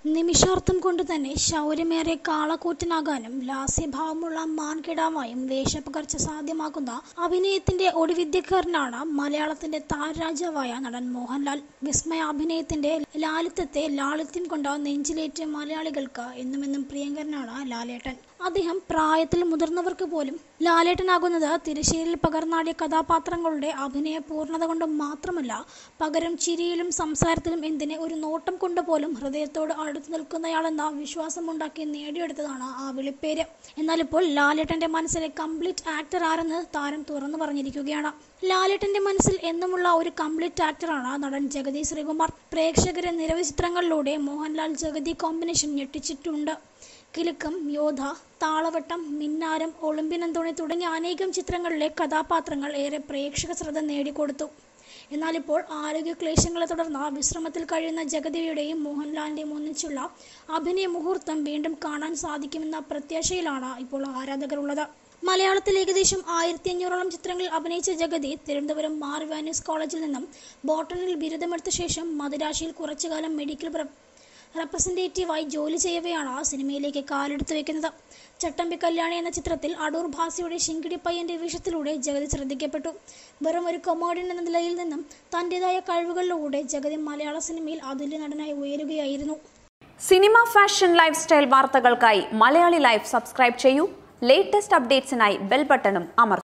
നിമിഷാർത്ഥം കൊണ്ട് തന്നെ ശൗര്യമേറിയ കാളക്കൂറ്റനാകാനും ലാസ്യഭാവമുള്ള മാൻകിടാവായും വേഷപ്പകർച്ച സാധ്യമാക്കുന്ന അഭിനയത്തിന്റെ ഒടുവിദ്യക്കാരനാണ് മലയാളത്തിന്റെ താരരാജാവായ നടൻ മോഹൻലാൽ വിസ്മയാഭിനയത്തിന്റെ ലാളിത്യത്തെ ലാളിത്യം കൊണ്ട് നെഞ്ചിലേറ്റ് മലയാളികൾക്ക് എന്നുമെന്നും പ്രിയങ്കരനാണ് ലാലേട്ടൻ അദ്ദേഹം പ്രായത്തിൽ മുതിർന്നവർക്ക് പോലും ലാലേട്ടനാകുന്നത് തിരശ്ശേരിയിൽ പകർന്നാടിയ കഥാപാത്രങ്ങളുടെ അഭിനയ പൂർണ്ണത കൊണ്ട് മാത്രമല്ല പകരം ചിരിയിലും സംസാരത്തിലും എന്തിനെ ഒരു നോട്ടം കൊണ്ട് പോലും ഹൃദയത്തോട് അടുത്തു നിൽക്കുന്നയാളെന്ന വിശ്വാസമുണ്ടാക്കി നേടിയെടുത്തതാണ് ആ വിളിപ്പേര് എന്നാൽ ഇപ്പോൾ ലാലേട്ടന്റെ മനസ്സിലെ കംപ്ലീറ്റ് ആക്ടർ ആരെന്ന് താരം തുറന്നു പറഞ്ഞിരിക്കുകയാണ് ലാലേട്ടന്റെ മനസ്സിൽ എന്നുമുള്ള ഒരു കംപ്ലീറ്റ് ആക്ടറാണ് നടൻ ജഗതി ശ്രീകുമാർ പ്രേക്ഷകരെ നിരവധി ചിത്രങ്ങളിലൂടെ മോഹൻലാൽ ജഗതി കോമ്പിനേഷൻ ഞെട്ടിച്ചിട്ടുണ്ട് കിലുക്കം യോധ താളവട്ടം മിന്നാരം ഒളിമ്പിനന്തോണി തുടങ്ങിയ അനേകം ചിത്രങ്ങളിലെ കഥാപാത്രങ്ങൾ ഏറെ പ്രേക്ഷക ശ്രദ്ധ നേടിക്കൊടുത്തു എന്നാൽ ഇപ്പോൾ ആരോഗ്യ ക്ലേശങ്ങളെ തുടർന്ന് വിശ്രമത്തിൽ കഴിയുന്ന ജഗതിയുടെയും മോഹൻലാലിന്റെയും ഒന്നിച്ചുള്ള അഭിനയ മുഹൂർത്തം വീണ്ടും കാണാൻ സാധിക്കുമെന്ന പ്രത്യാശയിലാണ് ഇപ്പോൾ ആരാധകർ ഉള്ളത് മലയാളത്തിൽ ഏകദേശം ആയിരത്തി അഞ്ഞൂറോളം ചിത്രങ്ങളിൽ അഭിനയിച്ച ജഗതി തിരുവനന്തപുരം മാർ വാന്യൂസ് കോളേജിൽ നിന്നും ബോട്ടണിൽ ബിരുദമെടുത്ത ശേഷം മദിരാശിയിൽ കുറച്ചുകാലം മെഡിക്കൽ റെപ്രസെൻറ്റേറ്റീവായി ജോലി ചെയ്യവെയാണ് ആ സിനിമയിലേക്ക് കാലെടുത്ത് വെക്കുന്നത് ചട്ടമ്പി കല്യാണി എന്ന ചിത്രത്തിൽ അടൂർ ഭാസിയുടെ ശിങ്കിടി പയ്യന്റെ വേഷത്തിലൂടെ ജഗതി ശ്രദ്ധിക്കപ്പെട്ടു വെറും ഒരു കൊമേഡിയൻ എന്ന നിലയിൽ നിന്നും തൻ്റെതായ കഴിവുകളിലൂടെ ജഗതി മലയാള സിനിമയിൽ അതുല്യ നടനായി ഉയരുകയായിരുന്നു സിനിമ ഫാഷൻ ലൈഫ് സ്റ്റൈൽ വാർത്തകൾക്കായി മലയാളി ലൈഫ് സബ്സ്ക്രൈബ് ചെയ്യൂ ലേറ്റസ്റ്റ് അപ്ഡേറ്റ്സിനായി ബെൽ ബട്ടണും അമർത്തുക